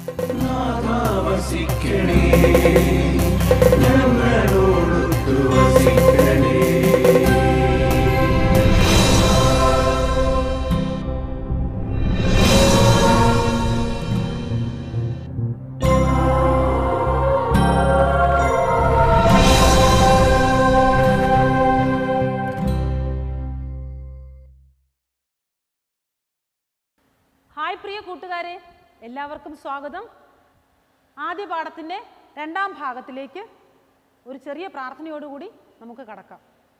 വസിക്കണേ ഞങ്ങളോടൊത്തു വസിക്കണേ hi പ്രിയ കൂട്ടുകാരെ എല്ലാവർക്കും സ്വാഗതം ആദ്യ പാഠത്തിൻ്റെ രണ്ടാം ഭാഗത്തിലേക്ക് ഒരു ചെറിയ പ്രാർത്ഥനയോടുകൂടി നമുക്ക് കടക്കാം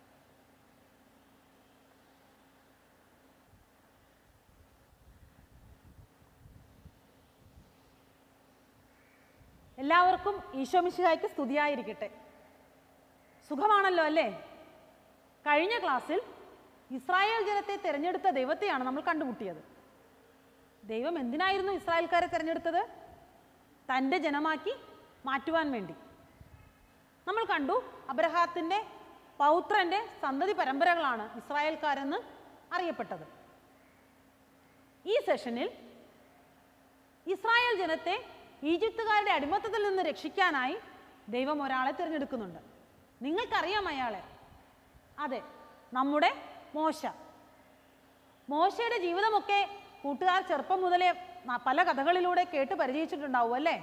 എല്ലാവർക്കും ഈശോമിശിഹായ്ക്ക് സ്തുതിയായിരിക്കട്ടെ സുഖമാണല്ലോ അല്ലേ കഴിഞ്ഞ ക്ലാസ്സിൽ ഇസ്രായേൽ ജനത്തെ തിരഞ്ഞെടുത്ത ദൈവത്തെയാണ് നമ്മൾ കണ്ടുമുട്ടിയത് ദൈവം എന്തിനായിരുന്നു ഇസ്രായേൽക്കാരെ തിരഞ്ഞെടുത്തത് തൻ്റെ ജനമാക്കി മാറ്റുവാൻ വേണ്ടി നമ്മൾ കണ്ടു അബ്രഹാത്തിൻ്റെ പൗത്രൻ്റെ സന്തതി പരമ്പരകളാണ് ഇസ്രായേൽക്കാരെന്ന് അറിയപ്പെട്ടത് ഈ സെഷനിൽ ഇസ്രായേൽ ജനത്തെ ഈജിപ്തുകാരുടെ അടിമത്തത്തിൽ നിന്ന് രക്ഷിക്കാനായി ദൈവം ഒരാളെ തിരഞ്ഞെടുക്കുന്നുണ്ട് നിങ്ങൾക്കറിയാം അയാളെ അതെ നമ്മുടെ മോശ മോശയുടെ ജീവിതമൊക്കെ കൂട്ടുകാർ ചെറുപ്പം മുതലേ ന- പല കഥകളിലൂടെ കേട്ട് പരിചയിച്ചിട്ടുണ്ടാവും അല്ലേ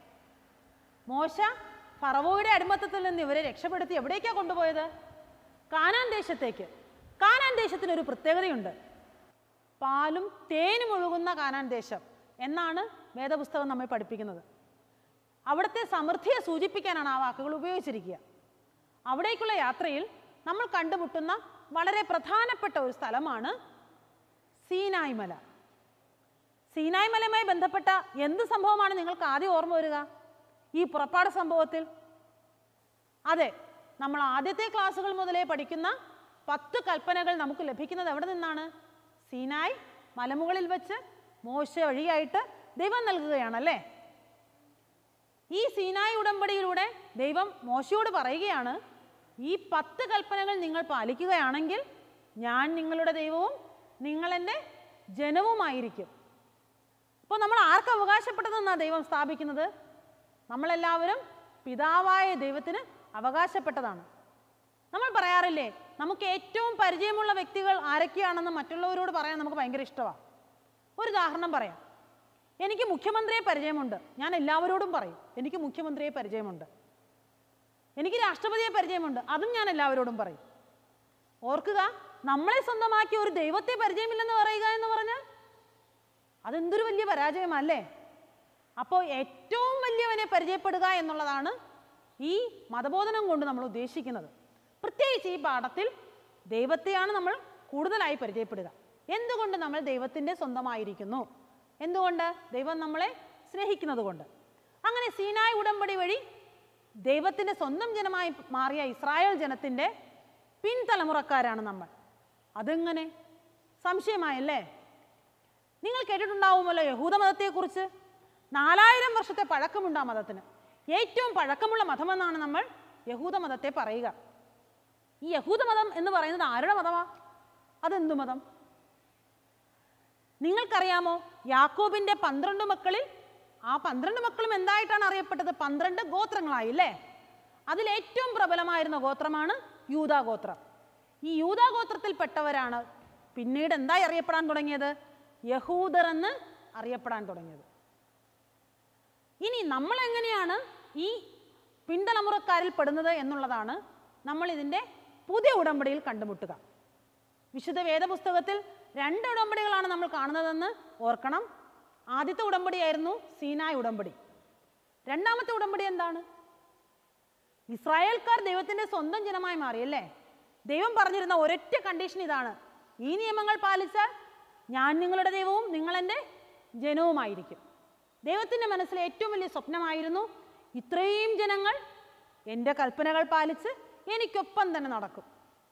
മോശ ഫറവോയുടെ അടിമത്തത്തിൽ നിന്ന് ഇവരെ രക്ഷപ്പെടുത്തി എവിടേക്കാണ് കൊണ്ടുപോയത് കാനാൻ ദേശത്തേക്ക് കാനാൻ ദേശത്തിന് ഒരു പ്രത്യേകതയുണ്ട് പാലും തേനും ഒഴുകുന്ന കാനാൻ ദേശം എന്നാണ് വേദപുസ്തകം നമ്മെ പഠിപ്പിക്കുന്നത് അവിടുത്തെ സമൃദ്ധിയെ സൂചിപ്പിക്കാനാണ് ആ വാക്കുകൾ ഉപയോഗിച്ചിരിക്കുക അവിടേക്കുള്ള യാത്രയിൽ നമ്മൾ കണ്ടുമുട്ടുന്ന വളരെ പ്രധാനപ്പെട്ട ഒരു സ്ഥലമാണ് സീനായ് മല സീനായ് മലയുമായി ബന്ധപ്പെട്ട എന്ത് സംഭവമാണ് നിങ്ങൾക്ക് ആദ്യം ഓർമ്മ വരിക ഈ പുറപ്പാട് സംഭവത്തിൽ അതെ നമ്മൾ ആദ്യത്തെ ക്ലാസ്സുകൾ മുതലേ പഠിക്കുന്ന പത്ത് കൽപ്പനകൾ നമുക്ക് ലഭിക്കുന്നത് എവിടെ നിന്നാണ് സീനായ് മലമുകളിൽ വെച്ച് മോശ വഴിയായിട്ട് ദൈവം നൽകുകയാണല്ലേ ഈ സീനായ് ഉടമ്പടിയിലൂടെ ദൈവം മോശയോട് പറയുകയാണ് ഈ പത്ത് കൽപ്പനകൾ നിങ്ങൾ പാലിക്കുകയാണെങ്കിൽ ഞാൻ നിങ്ങളുടെ ദൈവവും നിങ്ങളെൻ്റെ ജനവുമായിരിക്കും അപ്പോൾ നമ്മൾ ആർക്ക് അവകാശപ്പെട്ടതെന്നാണ് ദൈവം സ്ഥാപിക്കുന്നത് നമ്മളെല്ലാവരും പിതാവായ ദൈവത്തിന് അവകാശപ്പെട്ടതാണ് നമ്മൾ പറയാറില്ലേ നമുക്ക് ഏറ്റവും പരിചയമുള്ള വ്യക്തികൾ ആരൊക്കെയാണെന്ന് മറ്റുള്ളവരോട് പറയാൻ നമുക്ക് ഭയങ്കര ഇഷ്ടമാണ് ഒരു ഉദാഹരണം പറയാം എനിക്ക് മുഖ്യമന്ത്രിയെ പരിചയമുണ്ട് ഞാൻ എല്ലാവരോടും പറയും എനിക്ക് മുഖ്യമന്ത്രിയെ പരിചയമുണ്ട് എനിക്ക് രാഷ്ട്രപതിയെ പരിചയമുണ്ട് അതും ഞാൻ എല്ലാവരോടും പറയും ഓർക്കുക നമ്മളെ സ്വന്തമാക്കിയ ഒരു ദൈവത്തെ പരിചയമില്ലെന്ന് പറയുക എന്ന് പറഞ്ഞാൽ അതെന്തൊരു വലിയ പരാജയമല്ലേ അപ്പോൾ ഏറ്റവും വലിയവനെ പരിചയപ്പെടുക എന്നുള്ളതാണ് ഈ മതബോധനം കൊണ്ട് നമ്മൾ ഉദ്ദേശിക്കുന്നത് പ്രത്യേകിച്ച് ഈ പാഠത്തിൽ ദൈവത്തെയാണ് നമ്മൾ കൂടുതലായി പരിചയപ്പെടുക എന്തുകൊണ്ട് നമ്മൾ ദൈവത്തിൻ്റെ സ്വന്തമായിരിക്കുന്നു എന്തുകൊണ്ട് ദൈവം നമ്മളെ സ്നേഹിക്കുന്നത് കൊണ്ട് അങ്ങനെ സീനായ് ഉടമ്പടി വഴി ദൈവത്തിൻ്റെ സ്വന്തം ജനമായി മാറിയ ഇസ്രായേൽ ജനത്തിൻ്റെ പിൻതലമുറക്കാരാണ് നമ്മൾ അതെങ്ങനെ സംശയമായല്ലേ നിങ്ങൾ കേട്ടിട്ടുണ്ടാവുമല്ലോ യഹൂദമതത്തെക്കുറിച്ച് നാലായിരം വർഷത്തെ പഴക്കമുണ്ട് ആ മതത്തിന് ഏറ്റവും പഴക്കമുള്ള മതമെന്നാണ് നമ്മൾ യഹൂദമതത്തെ പറയുക ഈ യഹൂദമതം എന്ന് പറയുന്നത് ആരുടെ മതമാ അതെന്തു മതം നിങ്ങൾക്കറിയാമോ യാക്കോബിന്റെ പന്ത്രണ്ട് മക്കളിൽ ആ പന്ത്രണ്ട് മക്കളും എന്തായിട്ടാണ് അറിയപ്പെട്ടത് പന്ത്രണ്ട് ഗോത്രങ്ങളായി അല്ലേ അതിൽ ഏറ്റവും പ്രബലമായിരുന്ന ഗോത്രമാണ് യൂതാ ഗോത്രം ഈ യൂതാ ഗോത്രത്തിൽപ്പെട്ടവരാണ് പിന്നീട് എന്തായി അറിയപ്പെടാൻ തുടങ്ങിയത് യഹൂദർ എന്ന് അറിയപ്പെടാൻ തുടങ്ങിയത് ഇനി നമ്മൾ എങ്ങനെയാണ് ഈ പിന്തലമുറക്കാരിൽ പെടുന്നത് എന്നുള്ളതാണ് നമ്മൾ ഇതിൻ്റെ പുതിയ ഉടമ്പടിയിൽ കണ്ടുമുട്ടുക വിശുദ്ധ വേദപുസ്തകത്തിൽ രണ്ട് ഉടമ്പടികളാണ് നമ്മൾ കാണുന്നതെന്ന് ഓർക്കണം ആദ്യത്തെ ഉടമ്പടിയായിരുന്നു സീനായ് ഉടമ്പടി രണ്ടാമത്തെ ഉടമ്പടി എന്താണ് ഇസ്രായേൽക്കാർ ദൈവത്തിന്റെ സ്വന്തം ജനമായി മാറി അല്ലേ ദൈവം പറഞ്ഞിരുന്ന ഒരൊറ്റ കണ്ടീഷൻ ഇതാണ് ഈ നിയമങ്ങൾ പാലിച്ചാൽ ഞാൻ നിങ്ങളുടെ ദൈവവും നിങ്ങൾ എൻ്റെ ജനവുമായിരിക്കും ദൈവത്തിൻ്റെ മനസ്സിലെ ഏറ്റവും വലിയ സ്വപ്നമായിരുന്നു ഇത്രയും ജനങ്ങൾ എൻ്റെ കൽപ്പനകൾ പാലിച്ച് എനിക്കൊപ്പം തന്നെ നടക്കും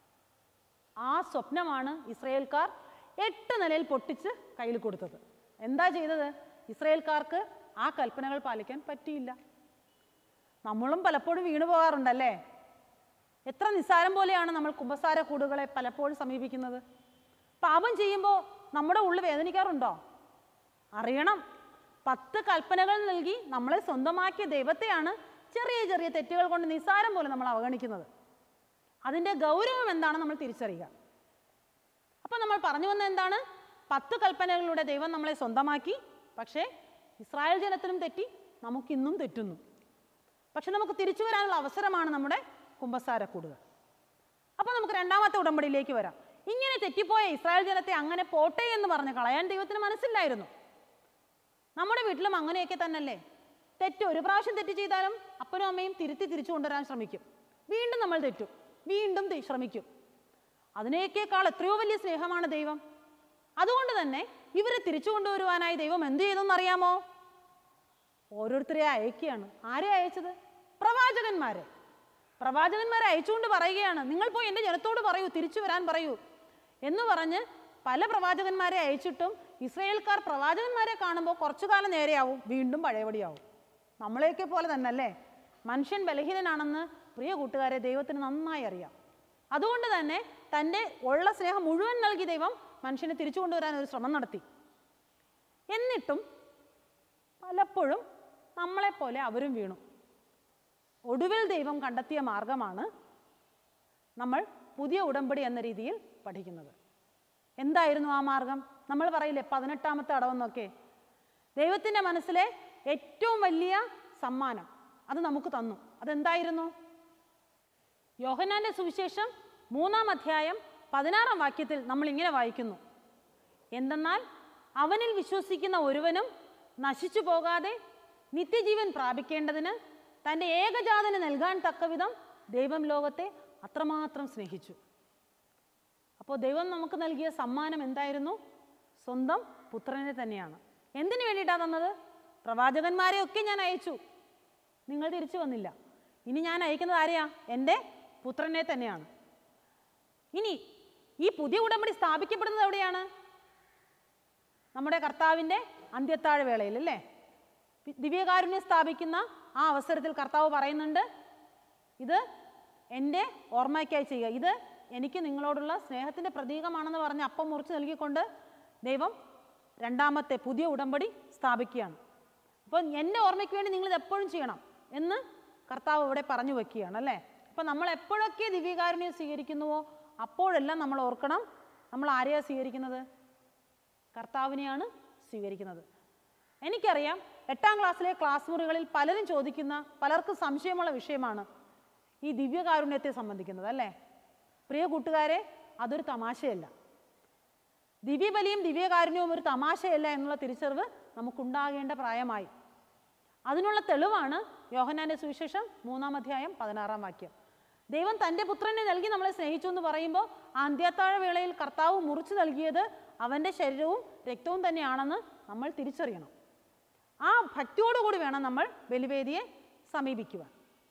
ആ സ്വപ്നമാണ് ഇസ്രയേൽക്കാർ എട്ട് നിലയിൽ പൊട്ടിച്ച് കയ്യിൽ കൊടുത്തത് എന്താ ചെയ്തത് ഇസ്രയേൽക്കാർക്ക് ആ കൽപ്പനകൾ പാലിക്കാൻ പറ്റിയില്ല നമ്മളും പലപ്പോഴും വീണു പോകാറുണ്ടല്ലേ എത്ര നിസ്സാരം പോലെയാണ് നമ്മൾ കുമ്പസാര കൂടുകളെ പലപ്പോഴും സമീപിക്കുന്നത് പാപം ചെയ്യുമ്പോൾ നമ്മുടെ ഉള്ളിൽ വേദനിക്കാറുണ്ടോ അറിയണം പത്ത് കൽപ്പനകൾ നൽകി നമ്മളെ സ്വന്തമാക്കിയ ദൈവത്തെയാണ് ചെറിയ ചെറിയ തെറ്റുകൾ കൊണ്ട് നിസ്സാരം പോലെ നമ്മൾ അവഗണിക്കുന്നത് അതിൻ്റെ ഗൗരവം എന്താണ് നമ്മൾ തിരിച്ചറിയുക അപ്പോൾ നമ്മൾ പറഞ്ഞു വന്നത് എന്താണ് പത്ത് കൽപ്പനകളിലൂടെ ദൈവം നമ്മളെ സ്വന്തമാക്കി പക്ഷേ ഇസ്രായേൽ ജനത്തിനും തെറ്റി നമുക്കിന്നും തെറ്റുന്നു പക്ഷെ നമുക്ക് തിരിച്ചു വരാനുള്ള അവസരമാണ് നമ്മുടെ കുമ്പസാരക്കൂടുകൾ അപ്പോൾ നമുക്ക് രണ്ടാമത്തെ ഉടമ്പടിയിലേക്ക് വരാം ഇങ്ങനെ തെറ്റിപ്പോയ ഇസ്രായേൽ ജനത്തെ അങ്ങനെ പോട്ടെ എന്ന് പറഞ്ഞ് കളയാൻ ദൈവത്തിന് മനസ്സില്ലായിരുന്നു നമ്മുടെ വീട്ടിലും അങ്ങനെയൊക്കെ തന്നെയല്ലേ തെറ്റ് ഒരു പ്രാവശ്യം തെറ്റ് ചെയ്താലും അപ്പനും അമ്മയും തിരുത്തി തിരിച്ചു കൊണ്ടുവരാൻ ശ്രമിക്കും വീണ്ടും നമ്മൾ തെറ്റും വീണ്ടും തി- ശ്രമിക്കും അതിനേക്കാൾ എത്രയോ വലിയ സ്നേഹമാണ് ദൈവം അതുകൊണ്ട് തന്നെ ഇവരെ തിരിച്ചു കൊണ്ടുവരുവാനായി ദൈവം എന്ത് ചെയ്തെന്നറിയാമോ ഓരോരുത്തരെ അയക്കുകയാണ് ആരെ അയച്ചത് പ്രവാചകന്മാരെ പ്രവാചകന്മാരെ അയച്ചുകൊണ്ട് പറയുകയാണ് നിങ്ങൾ പോയി എൻ്റെ ജനത്തോട് പറയൂ തിരിച്ചു വരാൻ പറയൂ എന്ന് പറഞ്ഞ് പല പ്രവാചകന്മാരെ അയച്ചിട്ടും ഇസ്രയേൽക്കാർ പ്രവാചകന്മാരെ കാണുമ്പോൾ കുറച്ചു കാലം നേരെയാവും വീണ്ടും പഴയപടിയാവും നമ്മളെയൊക്കെ പോലെ തന്നെ അല്ലേ മനുഷ്യൻ ബലഹീനനാണെന്ന് പ്രിയ കൂട്ടുകാരെ ദൈവത്തിന് നന്നായി അറിയാം അതുകൊണ്ട് തന്നെ തൻ്റെ ഉള്ള സ്നേഹം മുഴുവൻ നൽകി ദൈവം മനുഷ്യനെ തിരിച്ചു കൊണ്ടുവരാൻ ഒരു ശ്രമം നടത്തി എന്നിട്ടും പലപ്പോഴും നമ്മളെപ്പോലെ അവരും വീണു ഒടുവിൽ ദൈവം കണ്ടെത്തിയ മാർഗമാണ് നമ്മൾ പുതിയ ഉടമ്പടി എന്ന രീതിയിൽ പഠിക്കുന്നത് എന്തായിരുന്നു ആ മാർഗം നമ്മൾ പറയില്ലേ പതിനെട്ടാമത്തെ അടവെന്നൊക്കെ ദൈവത്തിൻ്റെ മനസ്സിലെ ഏറ്റവും വലിയ സമ്മാനം അത് നമുക്ക് തന്നു അതെന്തായിരുന്നു യോഹനാന്റെ സുവിശേഷം മൂന്നാം അധ്യായം പതിനാറാം വാക്യത്തിൽ നമ്മൾ ഇങ്ങനെ വായിക്കുന്നു എന്തെന്നാൽ അവനിൽ വിശ്വസിക്കുന്ന ഒരുവനും നശിച്ചു പോകാതെ നിത്യജീവൻ പ്രാപിക്കേണ്ടതിന് തൻ്റെ ഏകജാതന് നൽകാൻ തക്കവിധം ദൈവം ലോകത്തെ അത്രമാത്രം സ്നേഹിച്ചു അപ്പോൾ ദൈവം നമുക്ക് നൽകിയ സമ്മാനം എന്തായിരുന്നു സ്വന്തം പുത്രനെ തന്നെയാണ് എന്തിനു വേണ്ടിയിട്ടാണ് തന്നത് പ്രവാചകന്മാരെയൊക്കെ ഞാൻ അയച്ചു നിങ്ങൾ തിരിച്ചു വന്നില്ല ഇനി ഞാൻ അയക്കുന്നത് ആരെയാ എൻ്റെ പുത്രനെ തന്നെയാണ് ഇനി ഈ പുതിയ ഉടമ്പടി സ്ഥാപിക്കപ്പെടുന്നത് എവിടെയാണ് നമ്മുടെ കർത്താവിൻ്റെ അന്ത്യത്താഴ വേളയിൽ അല്ലേ പി- ദിവ്യകാരുണ്യം സ്ഥാപിക്കുന്ന ആ അവസരത്തിൽ കർത്താവ് പറയുന്നുണ്ട് ഇത് എൻ്റെ ഓർമ്മയ്ക്കായി ചെയ്യുക ഇത് എനിക്ക് നിങ്ങളോടുള്ള സ്നേഹത്തിൻ്റെ പ്രതീകമാണെന്ന് പറഞ്ഞ് അപ്പം മുറിച്ച് നൽകിക്കൊണ്ട് ദൈവം രണ്ടാമത്തെ പുതിയ ഉടമ്പടി സ്ഥാപിക്കുകയാണ് അപ്പോൾ എൻ്റെ ഓർമ്മയ്ക്ക് വേണ്ടി നിങ്ങൾ ഇത് എപ്പോഴും ചെയ്യണം എന്ന് കർത്താവ് ഇവിടെ പറഞ്ഞു വെക്കുകയാണ് അല്ലേ അപ്പോൾ നമ്മൾ എപ്പോഴൊക്കെ ദിവ്യകാരുണ്യം സ്വീകരിക്കുന്നുവോ അപ്പോഴെല്ലാം നമ്മൾ ഓർക്കണം നമ്മൾ ആരെയാണ് സ്വീകരിക്കുന്നത് കർത്താവിനെയാണ് സ്വീകരിക്കുന്നത് എനിക്കറിയാം എട്ടാം ക്ലാസ്സിലെ ക്ലാസ് മുറികളിൽ പലരും ചോദിക്കുന്ന പലർക്കും സംശയമുള്ള വിഷയമാണ് ഈ ദിവ്യകാരുണ്യത്തെ സംബന്ധിക്കുന്നത് അല്ലേ പ്രിയ കൂട്ടുകാരെ അതൊരു തമാശയല്ല ദിവ്യബലിയും ദിവ്യകാരുണ്യവും ഒരു തമാശയല്ല എന്നുള്ള തിരിച്ചറിവ് നമുക്കുണ്ടാകേണ്ട പ്രായമായി അതിനുള്ള തെളിവാണ് യോഹന്നാന്റെ സുവിശേഷം മൂന്നാം അധ്യായം പതിനാറാം വാക്യം ദൈവം തൻ്റെ പുത്രനെ നൽകി നമ്മളെ സ്നേഹിച്ചു എന്ന് പറയുമ്പോൾ ആ അന്ത്യത്താഴ വേളയിൽ കർത്താവ് മുറിച്ചു നൽകിയത് അവൻ്റെ ശരീരവും രക്തവും തന്നെയാണെന്ന് നമ്മൾ തിരിച്ചറിയണം ആ ഭക്തിയോടുകൂടി വേണം നമ്മൾ ബലിവേദിയെ സമീപിക്കുവാൻ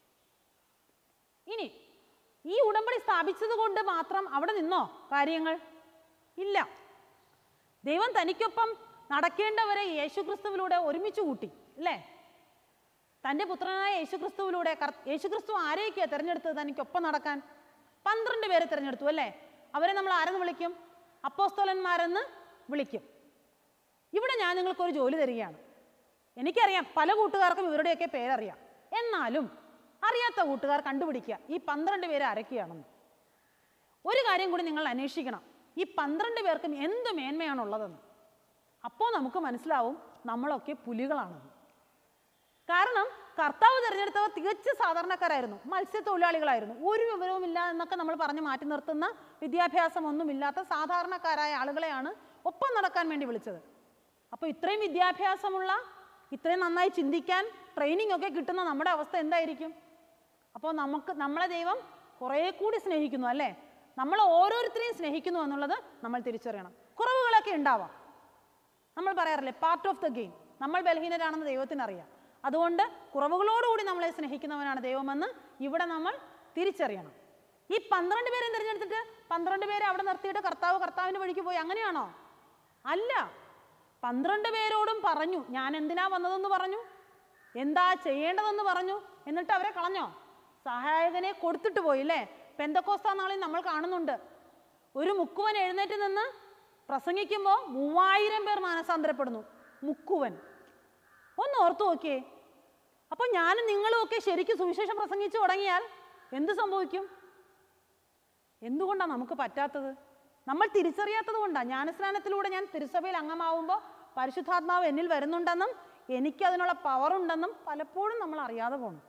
ഇനി ഈ ഉടമ്പടി സ്ഥാപിച്ചത് കൊണ്ട് മാത്രം അവിടെ നിന്നോ കാര്യങ്ങൾ ഇല്ല ദൈവം തനിക്കൊപ്പം നടക്കേണ്ടവരെ യേശുക്രിസ്തുവിലൂടെ ഒരുമിച്ച് കൂട്ടി അല്ലേ തൻ്റെ പുത്രനായ യേശുക്രിസ്തുവിലൂടെ കർ യേശുക്രിസ്തു ആരെയൊക്കെയാണ് തിരഞ്ഞെടുത്തത് തനിക്കൊപ്പം നടക്കാൻ പന്ത്രണ്ട് പേരെ തിരഞ്ഞെടുത്തു അല്ലേ അവരെ നമ്മൾ ആരെന്ന് വിളിക്കും അപ്പോസ്തോലന്മാരെന്ന് വിളിക്കും ഇവിടെ ഞാൻ നിങ്ങൾക്കൊരു ജോലി തരികയാണ് എനിക്കറിയാം പല കൂട്ടുകാർക്കും ഇവരുടെയൊക്കെ പേരറിയാം എന്നാലും അറിയാത്ത കൂട്ടുകാർ കണ്ടുപിടിക്കുക ഈ പന്ത്രണ്ട് പേര് ആരൊക്കെയാണെന്ന് ഒരു കാര്യം കൂടി നിങ്ങൾ അന്വേഷിക്കണം ഈ പന്ത്രണ്ട് പേർക്കും എന്ത് മേന്മയാണുള്ളതെന്ന് അപ്പോൾ നമുക്ക് മനസ്സിലാവും നമ്മളൊക്കെ പുലികളാണെന്ന് കാരണം കർത്താവ് തിരഞ്ഞെടുത്തവർ തികച്ച സാധാരണക്കാരായിരുന്നു മത്സ്യത്തൊഴിലാളികളായിരുന്നു ഒരു വിവരവുമില്ല എന്നൊക്കെ നമ്മൾ പറഞ്ഞ് മാറ്റി നിർത്തുന്ന വിദ്യാഭ്യാസമൊന്നുമില്ലാത്ത സാധാരണക്കാരായ ആളുകളെയാണ് ഒപ്പം നടക്കാൻ വേണ്ടി വിളിച്ചത് അപ്പോൾ ഇത്രയും വിദ്യാഭ്യാസമുള്ള ഇത്രയും നന്നായി ചിന്തിക്കാൻ ട്രെയിനിങ് ഒക്കെ കിട്ടുന്ന നമ്മുടെ അവസ്ഥ എന്തായിരിക്കും അപ്പോൾ നമുക്ക് നമ്മളെ ദൈവം കുറേ കൂടി സ്നേഹിക്കുന്നു അല്ലേ നമ്മൾ ഓരോരുത്തരെയും സ്നേഹിക്കുന്നു എന്നുള്ളത് നമ്മൾ തിരിച്ചറിയണം കുറവുകളൊക്കെ ഉണ്ടാവാം നമ്മൾ പറയാറില്ലേ പാർട്ട് ഓഫ് ദ ഗെയിം നമ്മൾ ബലഹീനരാണെന്ന് ദൈവത്തിന് അറിയാം അതുകൊണ്ട് കുറവുകളോടുകൂടി നമ്മളെ സ്നേഹിക്കുന്നവനാണ് ദൈവമെന്ന് ഇവിടെ നമ്മൾ തിരിച്ചറിയണം ഈ പന്ത്രണ്ട് പേരെയും തിരഞ്ഞെടുത്തിട്ട് പന്ത്രണ്ട് പേരെ അവിടെ നിർത്തിയിട്ട് കർത്താവ് കർത്താവിൻ്റെ വഴിക്ക് പോയി അങ്ങനെയാണോ അല്ല പന്ത്രണ്ട് പേരോടും പറഞ്ഞു ഞാൻ എന്തിനാ വന്നതെന്ന് പറഞ്ഞു എന്താ ചെയ്യേണ്ടതെന്ന് പറഞ്ഞു എന്നിട്ട് അവരെ കളഞ്ഞോ സഹായകനെ കൊടുത്തിട്ട് പോയി അല്ലേ പെന്തക്കോസ്ത നാളിൽ നമ്മൾ കാണുന്നുണ്ട് ഒരു മുക്കുവൻ എഴുന്നേറ്റ് നിന്ന് പ്രസംഗിക്കുമ്പോൾ മൂവായിരം പേർ മാനസാന്തരപ്പെടുന്നു മുക്കുവൻ ഒന്ന് ഓർത്തു നോക്കിയേ അപ്പോൾ ഞാനും നിങ്ങളും ഒക്കെ ശരിക്കും സുവിശേഷം പ്രസംഗിച്ചു തുടങ്ങിയാൽ എന്ത് സംഭവിക്കും എന്തുകൊണ്ടാണ് നമുക്ക് പറ്റാത്തത് നമ്മൾ തിരിച്ചറിയാത്തത് കൊണ്ടാണ് ജ്ഞാനസ്നാനത്തിലൂടെ ഞാൻ തിരുസഭയിൽ അംഗമാവുമ്പോൾ പരിശുദ്ധാത്മാവ് എന്നിൽ വരുന്നുണ്ടെന്നും എനിക്കതിനുള്ള പവർ ഉണ്ടെന്നും പലപ്പോഴും നമ്മൾ അറിയാതെ പോകണം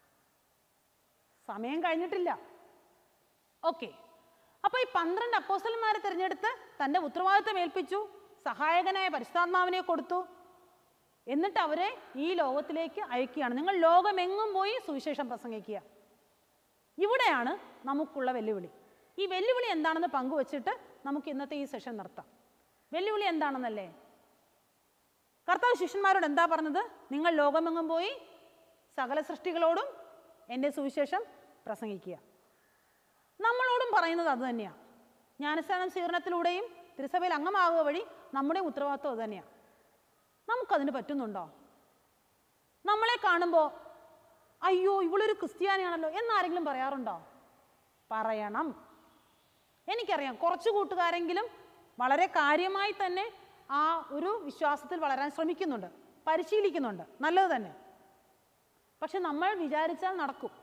സമയം കഴിഞ്ഞിട്ടില്ല ഓക്കെ അപ്പോൾ ഈ പന്ത്രണ്ട് അപ്പോസ്റ്റലന്മാരെ തിരഞ്ഞെടുത്ത് തൻ്റെ ഉത്തരവാദിത്തം ഏൽപ്പിച്ചു സഹായകനായ പരിശുദ്ധാത്മാവിനെ കൊടുത്തു എന്നിട്ട് അവരെ ഈ ലോകത്തിലേക്ക് അയക്കുകയാണ് നിങ്ങൾ ലോകമെങ്ങും പോയി സുവിശേഷം പ്രസംഗിക്കുക ഇവിടെയാണ് നമുക്കുള്ള വെല്ലുവിളി ഈ വെല്ലുവിളി എന്താണെന്ന് പങ്കുവച്ചിട്ട് നമുക്ക് ഇന്നത്തെ ഈ സെഷൻ നിർത്താം വെല്ലുവിളി എന്താണെന്നല്ലേ കർത്താവ് ശിഷ്യന്മാരോട് എന്താ പറഞ്ഞത് നിങ്ങൾ ലോകമെങ്ങും പോയി സകല സൃഷ്ടികളോടും എൻ്റെ സുവിശേഷം പ്രസംഗിക്കുക നമ്മളോടും പറയുന്നത് അത് തന്നെയാണ് ജ്ഞാനസ്നാനം സ്വീകരണത്തിലൂടെയും തിരുസഭയിൽ അംഗമാകുക വഴി നമ്മുടെ ഉത്തരവാദിത്വം അത് തന്നെയാണ് നമുക്കതിന് പറ്റുന്നുണ്ടോ നമ്മളെ കാണുമ്പോൾ അയ്യോ ഇവളൊരു ക്രിസ്ത്യാനിയാണല്ലോ എന്നാരെങ്കിലും പറയാറുണ്ടോ പറയണം എനിക്കറിയാം കുറച്ച് കൂട്ടുകാരെങ്കിലും വളരെ കാര്യമായി തന്നെ ആ ഒരു വിശ്വാസത്തിൽ വളരാൻ ശ്രമിക്കുന്നുണ്ട് പരിശീലിക്കുന്നുണ്ട് നല്ലത് തന്നെ പക്ഷെ നമ്മൾ വിചാരിച്ചാൽ നടക്കും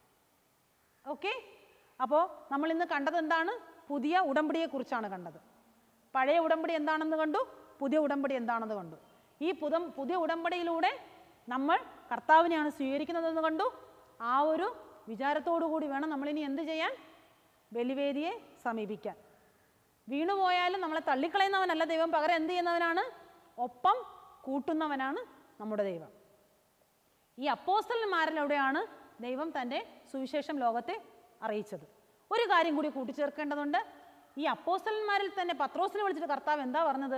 ഓക്കെ അപ്പോൾ നമ്മൾ ഇന്ന് കണ്ടത് എന്താണ് പുതിയ ഉടമ്പടിയെക്കുറിച്ചാണ് കണ്ടത് പഴയ ഉടമ്പടി എന്താണെന്ന് കണ്ടു പുതിയ ഉടമ്പടി എന്താണെന്ന് കണ്ടു ഈ പുതം പുതിയ ഉടമ്പടിയിലൂടെ നമ്മൾ കർത്താവിനെയാണ് സ്വീകരിക്കുന്നതെന്ന് കണ്ടു ആ ഒരു വിചാരത്തോടു കൂടി വേണം നമ്മളിനി എന്ത് ചെയ്യാൻ ബലിവേദിയെ സമീപിക്കാൻ വീണുപോയാലും നമ്മളെ തള്ളിക്കളയുന്നവനല്ല ദൈവം പകരം എന്ത് ചെയ്യുന്നവനാണ് ഒപ്പം കൂട്ടുന്നവനാണ് നമ്മുടെ ദൈവം ഈ അപ്പോസ്റ്റലന്മാരിലൂടെയാണ് ദൈവം തൻ്റെ സുവിശേഷം ലോകത്തെ അറിയിച്ചത് ഒരു കാര്യം കൂടി കൂട്ടിച്ചേർക്കേണ്ടതുണ്ട് ഈ അപ്പോസ്റ്റലന്മാരിൽ തന്നെ പത്രോസിനെ വിളിച്ചിട്ട് കർത്താവ് എന്താ പറഞ്ഞത്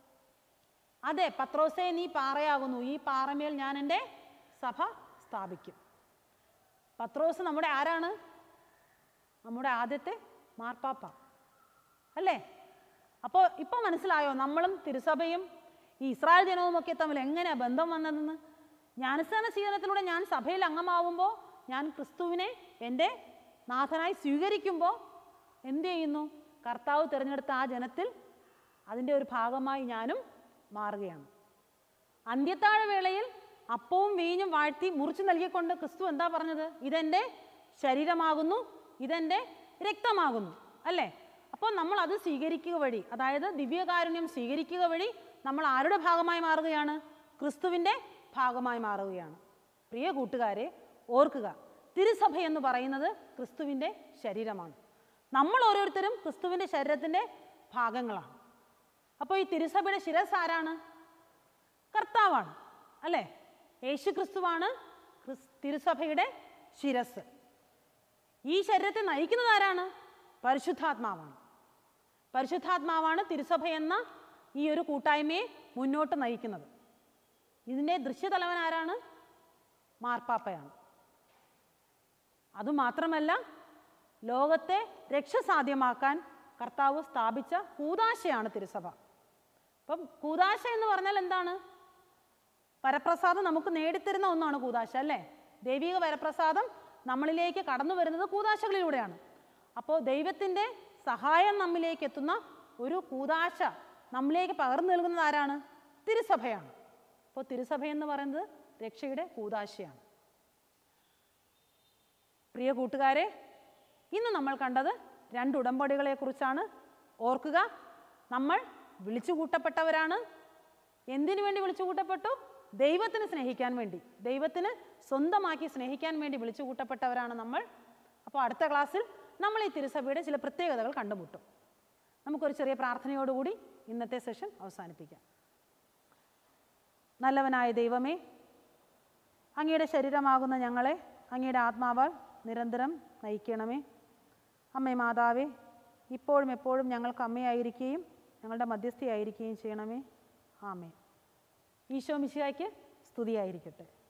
അതെ പത്രോസേ നീ പാറയാകുന്നു ഈ പാറമേൽ ഞാൻ എൻ്റെ സഭ സ്ഥാപിക്കും പത്രോസ് നമ്മുടെ ആരാണ് നമ്മുടെ ആദ്യത്തെ മാർപ്പാപ്പ അല്ലേ അപ്പോൾ ഇപ്പോൾ മനസ്സിലായോ നമ്മളും തിരുസഭയും ഈ ഇസ്രായേൽ ജനവും ഒക്കെ തമ്മിൽ എങ്ങനെയാണ് ബന്ധം വന്നതെന്ന് ജ്ഞാനസ്ഥാന സ്വീകരണത്തിലൂടെ ഞാൻ സഭയിൽ അംഗമാവുമ്പോൾ ഞാൻ ക്രിസ്തുവിനെ എൻ്റെ നാഥനായി സ്വീകരിക്കുമ്പോൾ എന്ത് ചെയ്യുന്നു കർത്താവ് തിരഞ്ഞെടുത്ത ആ ജനത്തിൽ അതിൻ്റെ ഒരു ഭാഗമായി ഞാനും മാറുകയാണ് അന്ത്യത്താഴ വേളയിൽ അപ്പവും വീഞ്ഞും വാഴ്ത്തി മുറിച്ചു നൽകിക്കൊണ്ട് ക്രിസ്തു എന്താ പറഞ്ഞത് ഇതെൻ്റെ ശരീരമാകുന്നു ഇതെൻ്റെ രക്തമാകുന്നു അല്ലേ അപ്പോൾ നമ്മൾ അത് സ്വീകരിക്കുക വഴി അതായത് ദിവ്യകാരുണ്യം സ്വീകരിക്കുക വഴി നമ്മൾ ആരുടെ ഭാഗമായി മാറുകയാണ് ക്രിസ്തുവിൻ്റെ ഭാഗമായി മാറുകയാണ് പ്രിയ കൂട്ടുകാരെ ഓർക്കുക തിരുസഭ എന്ന് പറയുന്നത് ക്രിസ്തുവിൻ്റെ ശരീരമാണ് നമ്മൾ ഓരോരുത്തരും ക്രിസ്തുവിൻ്റെ ശരീരത്തിൻ്റെ ഭാഗങ്ങളാണ് അപ്പോൾ ഈ തിരുസഭയുടെ ശിരസ് ആരാണ് കർത്താവാണ് അല്ലേ യേശു ക്രിസ്തുവാണ് ക്രിസ് തിരുസഭയുടെ ശിരസ് ഈ ശരീരത്തെ നയിക്കുന്നത് ആരാണ് പരിശുദ്ധാത്മാവാണ് പരിശുദ്ധാത്മാവാണ് തിരുസഭ എന്ന ഈ ഒരു കൂട്ടായ്മയെ മുന്നോട്ട് നയിക്കുന്നത് ഇതിൻ്റെ ദൃശ്യതലവൻ ആരാണ് മാർപ്പാപ്പയാണ് അതുമാത്രമല്ല ലോകത്തെ രക്ഷ സാധ്യമാക്കാൻ കർത്താവ് സ്ഥാപിച്ച കൂതാശയാണ് തിരുസഭ അപ്പം കൂതാശ എന്ന് പറഞ്ഞാൽ എന്താണ് വരപ്രസാദം നമുക്ക് നേടിത്തരുന്ന ഒന്നാണ് കൂതാശ അല്ലേ ദൈവിക വരപ്രസാദം നമ്മളിലേക്ക് കടന്നു വരുന്നത് കൂതാശകളിലൂടെയാണ് അപ്പോൾ ദൈവത്തിൻ്റെ സഹായം നമ്മിലേക്ക് എത്തുന്ന ഒരു കൂതാശ നമ്മിലേക്ക് പകർന്നു നൽകുന്നത് ആരാണ് തിരുസഭയാണ് അപ്പോൾ തിരുസഭ എന്ന് പറയുന്നത് രക്ഷയുടെ കൂതാശയാണ് പ്രിയ കൂട്ടുകാരെ ഇന്ന് നമ്മൾ കണ്ടത് രണ്ട് ഉടമ്പടികളെക്കുറിച്ചാണ് ഓർക്കുക നമ്മൾ വിളിച്ചു കൂട്ടപ്പെട്ടവരാണ് എന്തിനു വേണ്ടി വിളിച്ചു കൂട്ടപ്പെട്ടു ദൈവത്തിന് സ്നേഹിക്കാൻ വേണ്ടി ദൈവത്തിന് സ്വന്തമാക്കി സ്നേഹിക്കാൻ വേണ്ടി വിളിച്ചു കൂട്ടപ്പെട്ടവരാണ് നമ്മൾ അപ്പോൾ അടുത്ത ക്ലാസ്സിൽ നമ്മൾ ഈ തിരുസഭയുടെ ചില പ്രത്യേകതകൾ കണ്ടുമുട്ടും നമുക്കൊരു ചെറിയ പ്രാർത്ഥനയോടുകൂടി ഇന്നത്തെ സെഷൻ അവസാനിപ്പിക്കാം നല്ലവനായ ദൈവമേ അങ്ങയുടെ ശരീരമാകുന്ന ഞങ്ങളെ അങ്ങയുടെ ആത്മാവാൽ നിരന്തരം നയിക്കണമേ അമ്മേ മാതാവേ ഇപ്പോഴും എപ്പോഴും ഞങ്ങൾക്ക് അമ്മയായിരിക്കുകയും ഞങ്ങളുടെ മധ്യസ്ഥയായിരിക്കുകയും ചെയ്യണമേ ആമേ ഈശോ മിശിഹായ്ക്ക് സ്തുതിയായിരിക്കട്ടെ